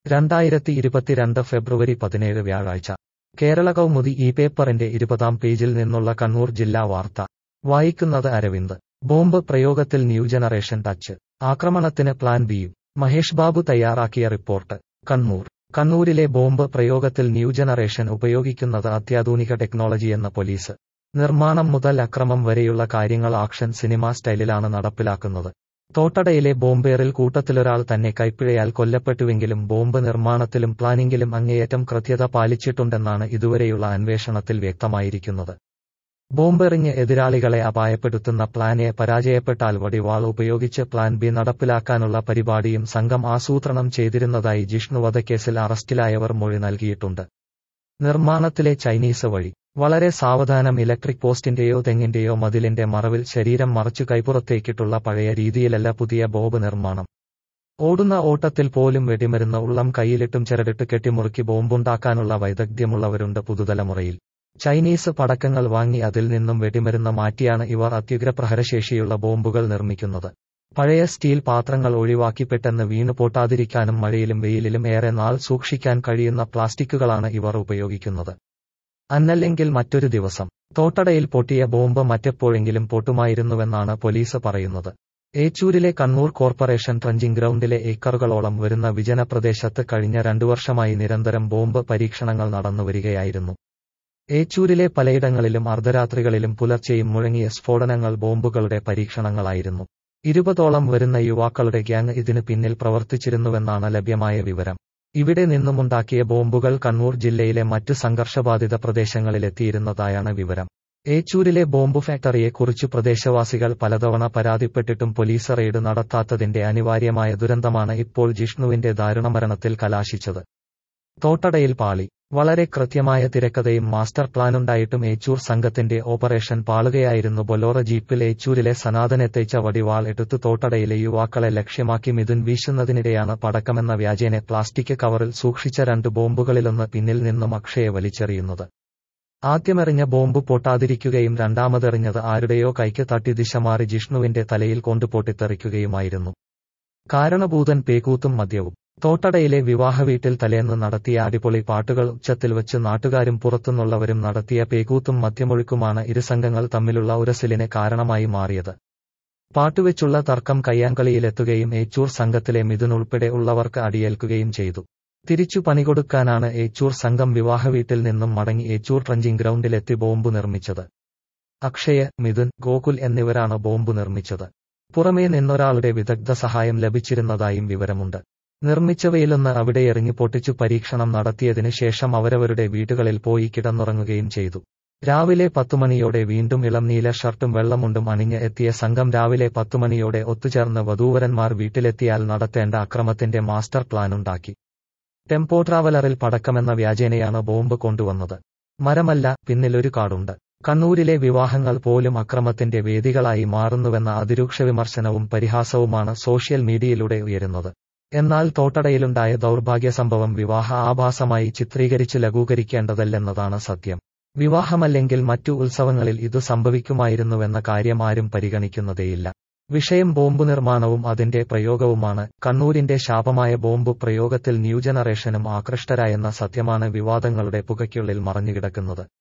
രണ്ടായിരത്തി ഇരുപത്തിരണ്ട് ഫെബ്രുവരി പതിനേഴ് വ്യാഴാഴ്ച കേരള കൗമുദി ഈ പേപ്പറിന്റെ ഇരുപതാം പേജിൽ നിന്നുള്ള കണ്ണൂർ ജില്ലാ വാർത്ത വായിക്കുന്നത് അരവിന്ദ് ബോംബ് പ്രയോഗത്തിൽ ന്യൂ ജനറേഷൻ ടച്ച് ആക്രമണത്തിന് പ്ലാൻ ബിയും മഹേഷ് ബാബു തയ്യാറാക്കിയ റിപ്പോർട്ട് കണ്ണൂർ കണ്ണൂരിലെ ബോംബ് പ്രയോഗത്തിൽ ന്യൂ ജനറേഷൻ ഉപയോഗിക്കുന്നത് അത്യാധുനിക ടെക്നോളജിയെന്ന പോലീസ് നിർമ്മാണം മുതൽ അക്രമം വരെയുള്ള കാര്യങ്ങൾ ആക്ഷൻ സിനിമ സ്റ്റൈലിലാണ് നടപ്പിലാക്കുന്നത് തോട്ടടയിലെ ബോംബേറിൽ കൂട്ടത്തിലൊരാൾ തന്നെ കൈപ്പിഴയാൽ കൊല്ലപ്പെട്ടുവെങ്കിലും ബോംബ് നിർമ്മാണത്തിലും പ്ലാനിംഗിലും അങ്ങേയറ്റം കൃത്യത പാലിച്ചിട്ടുണ്ടെന്നാണ് ഇതുവരെയുള്ള അന്വേഷണത്തിൽ വ്യക്തമായിരിക്കുന്നത് ബോംബെറിഞ്ഞ് എതിരാളികളെ അപായപ്പെടുത്തുന്ന പ്ലാൻ എ പരാജയപ്പെട്ടാൽ വടിവാൾ ഉപയോഗിച്ച് പ്ലാൻ ബി നടപ്പിലാക്കാനുള്ള പരിപാടിയും സംഘം ആസൂത്രണം ചെയ്തിരുന്നതായി ജിഷ്ണു വധക്കേസിൽ അറസ്റ്റിലായവർ മൊഴി നൽകിയിട്ടുണ്ട് നിർമ്മാണത്തിലെ ചൈനീസ് വഴി വളരെ സാവധാനം ഇലക്ട്രിക് പോസ്റ്റിന്റെയോ തെങ്ങിന്റെയോ മതിലിന്റെ മറവിൽ ശരീരം മറച്ചു കൈപ്പുറത്തേക്കിട്ടുള്ള പഴയ രീതിയിലല്ല പുതിയ ബോംബ് നിർമ്മാണം ഓടുന്ന ഓട്ടത്തിൽ പോലും വെടിമരുന്ന് ഉള്ളം കൈയിലിട്ടും ചിരടിട്ട് കെട്ടിമുറുക്കി ബോംബുണ്ടാക്കാനുള്ള വൈദഗ്ധ്യമുള്ളവരുണ്ട് പുതുതലമുറയിൽ ചൈനീസ് പടക്കങ്ങൾ വാങ്ങി അതിൽ നിന്നും വെടിമരുന്ന് മാറ്റിയാണ് ഇവർ അത്യുഗ്ര പ്രഹരശേഷിയുള്ള ബോംബുകൾ നിർമ്മിക്കുന്നത് പഴയ സ്റ്റീൽ പാത്രങ്ങൾ ഒഴിവാക്കി പെട്ടെന്ന് വീണു പൊട്ടാതിരിക്കാനും മഴയിലും വെയിലിലും ഏറെ നാൾ സൂക്ഷിക്കാൻ കഴിയുന്ന പ്ലാസ്റ്റിക്കുകളാണ് ഇവർ ഉപയോഗിക്കുന്നത് അന്നല്ലെങ്കിൽ മറ്റൊരു ദിവസം തോട്ടടയിൽ പൊട്ടിയ ബോംബ് മറ്റെപ്പോഴെങ്കിലും പൊട്ടുമായിരുന്നുവെന്നാണ് പോലീസ് പറയുന്നത് ഏച്ചൂരിലെ കണ്ണൂർ കോർപ്പറേഷൻ ട്രഞ്ചിംഗ് ഗ്രൗണ്ടിലെ ഏക്കറുകളോളം വരുന്ന വിജന പ്രദേശത്ത് കഴിഞ്ഞ രണ്ടു വർഷമായി നിരന്തരം ബോംബ് പരീക്ഷണങ്ങൾ നടന്നുവരികയായിരുന്നു ഏച്ചൂരിലെ പലയിടങ്ങളിലും അർദ്ധരാത്രികളിലും പുലർച്ചെയും മുഴങ്ങിയ സ്ഫോടനങ്ങൾ ബോംബുകളുടെ പരീക്ഷണങ്ങളായിരുന്നു ഇരുപതോളം വരുന്ന യുവാക്കളുടെ ഗ്യാങ് ഇതിന് പിന്നിൽ പ്രവർത്തിച്ചിരുന്നുവെന്നാണ് ലഭ്യമായ വിവരം ഇവിടെ നിന്നുമുണ്ടാക്കിയ ബോംബുകൾ കണ്ണൂർ ജില്ലയിലെ മറ്റ് സംഘർഷബാധിത പ്രദേശങ്ങളിലെത്തിയിരുന്നതായാണ് വിവരം ഏച്ചൂരിലെ ബോംബ് ഫാക്ടറിയെക്കുറിച്ച് പ്രദേശവാസികൾ പലതവണ പരാതിപ്പെട്ടിട്ടും പോലീസ് റെയ്ഡ് നടത്താത്തതിന്റെ അനിവാര്യമായ ദുരന്തമാണ് ഇപ്പോൾ ജിഷ്ണുവിന്റെ ദാരുണമരണത്തിൽ കലാശിച്ചത് തോട്ടടയിൽ പാളി വളരെ കൃത്യമായ തിരക്കഥയും മാസ്റ്റർ പ്ലാനുണ്ടായിട്ടും ഏച്ചൂർ സംഘത്തിന്റെ ഓപ്പറേഷൻ പാളുകയായിരുന്നു ബൊലോറ ജീപ്പിൽ ഏച്ചൂരിലെ സനാതനെത്തിച്ച വടിവാൾ എടുത്തു തോട്ടടയിലെ യുവാക്കളെ ലക്ഷ്യമാക്കി മിഥുൻ വീശുന്നതിനിടെയാണ് പടക്കമെന്ന വ്യാജേനെ പ്ലാസ്റ്റിക് കവറിൽ സൂക്ഷിച്ച രണ്ട് ബോംബുകളിലൊന്ന് പിന്നിൽ നിന്നും അക്ഷയെ വലിച്ചെറിയുന്നത് ആദ്യമെറിഞ്ഞ ബോംബ് പൊട്ടാതിരിക്കുകയും രണ്ടാമതെറിഞ്ഞത് ആരുടെയോ കൈക്ക് തട്ടി ദിശ മാറി ജിഷ്ണുവിന്റെ തലയിൽ കൊണ്ട് പൊട്ടിത്തെറിക്കുകയുമായിരുന്നു കാരണഭൂതൻ പേക്കൂത്തും മദ്യവും തോട്ടടയിലെ വിവാഹവീട്ടിൽ തലേന്ന് നടത്തിയ അടിപൊളി പാട്ടുകൾ ഉച്ചത്തിൽ വെച്ച് നാട്ടുകാരും പുറത്തുനിന്നുള്ളവരും നടത്തിയ പേക്കൂത്തും മദ്യമൊഴുക്കുമാണ് ഇരു സംഘങ്ങൾ തമ്മിലുള്ള ഉരസിലിന് കാരണമായി മാറിയത് പാട്ടുവെച്ചുള്ള തർക്കം കയ്യാങ്കളിയിലെത്തുകയും ഏച്ചൂർ സംഘത്തിലെ മിഥുൻ ഉൾപ്പെടെ ഉള്ളവർക്ക് അടിയേൽക്കുകയും ചെയ്തു തിരിച്ചു പണികൊടുക്കാനാണ് ഏച്ചൂർ സംഘം വിവാഹവീട്ടിൽ നിന്നും മടങ്ങി ഏച്ചൂർ ട്രഞ്ചിംഗ് ഗ്രൗണ്ടിലെത്തി ബോംബ് നിർമ്മിച്ചത് അക്ഷയ മിഥുൻ ഗോകുൽ എന്നിവരാണ് ബോംബ് നിർമ്മിച്ചത് പുറമേ നിന്നൊരാളുടെ വിദഗ്ധ സഹായം ലഭിച്ചിരുന്നതായും വിവരമുണ്ട് നിർമ്മിച്ചവയിലൊന്ന് അവിടെ എറിഞ്ഞു പൊട്ടിച്ചു പരീക്ഷണം നടത്തിയതിനു ശേഷം അവരവരുടെ വീടുകളിൽ പോയി കിടന്നുറങ്ങുകയും ചെയ്തു രാവിലെ പത്തുമണിയോടെ വീണ്ടും ഇളം നീല ഷർട്ടും വെള്ളമുണ്ടും അണിഞ്ഞ് എത്തിയ സംഘം രാവിലെ പത്തുമണിയോടെ ഒത്തുചേർന്ന് വധൂവരന്മാർ വീട്ടിലെത്തിയാൽ നടത്തേണ്ട അക്രമത്തിന്റെ മാസ്റ്റർ പ്ലാനുണ്ടാക്കി ടെമ്പോ ട്രാവലറിൽ പടക്കമെന്ന വ്യാജേനയാണ് ബോംബ് കൊണ്ടുവന്നത് മരമല്ല പിന്നിലൊരു കാടുണ്ട് കണ്ണൂരിലെ വിവാഹങ്ങൾ പോലും അക്രമത്തിന്റെ വേദികളായി മാറുന്നുവെന്ന അതിരൂക്ഷ വിമർശനവും പരിഹാസവുമാണ് സോഷ്യൽ മീഡിയയിലൂടെ ഉയരുന്നത് എന്നാൽ തോട്ടടയിലുണ്ടായ ദൗർഭാഗ്യ സംഭവം വിവാഹ ആഭാസമായി ചിത്രീകരിച്ച് ലഘൂകരിക്കേണ്ടതല്ലെന്നതാണ് സത്യം വിവാഹമല്ലെങ്കിൽ മറ്റു ഉത്സവങ്ങളിൽ ഇതു സംഭവിക്കുമായിരുന്നുവെന്ന കാര്യം ആരും പരിഗണിക്കുന്നതേയില്ല വിഷയം ബോംബ് നിർമ്മാണവും അതിന്റെ പ്രയോഗവുമാണ് കണ്ണൂരിന്റെ ശാപമായ ബോംബ് പ്രയോഗത്തിൽ ന്യൂ ജനറേഷനും ആകൃഷ്ടരായെന്ന സത്യമാണ് വിവാദങ്ങളുടെ പുകയ്ക്കുള്ളിൽ മറഞ്ഞുകിടക്കുന്നത്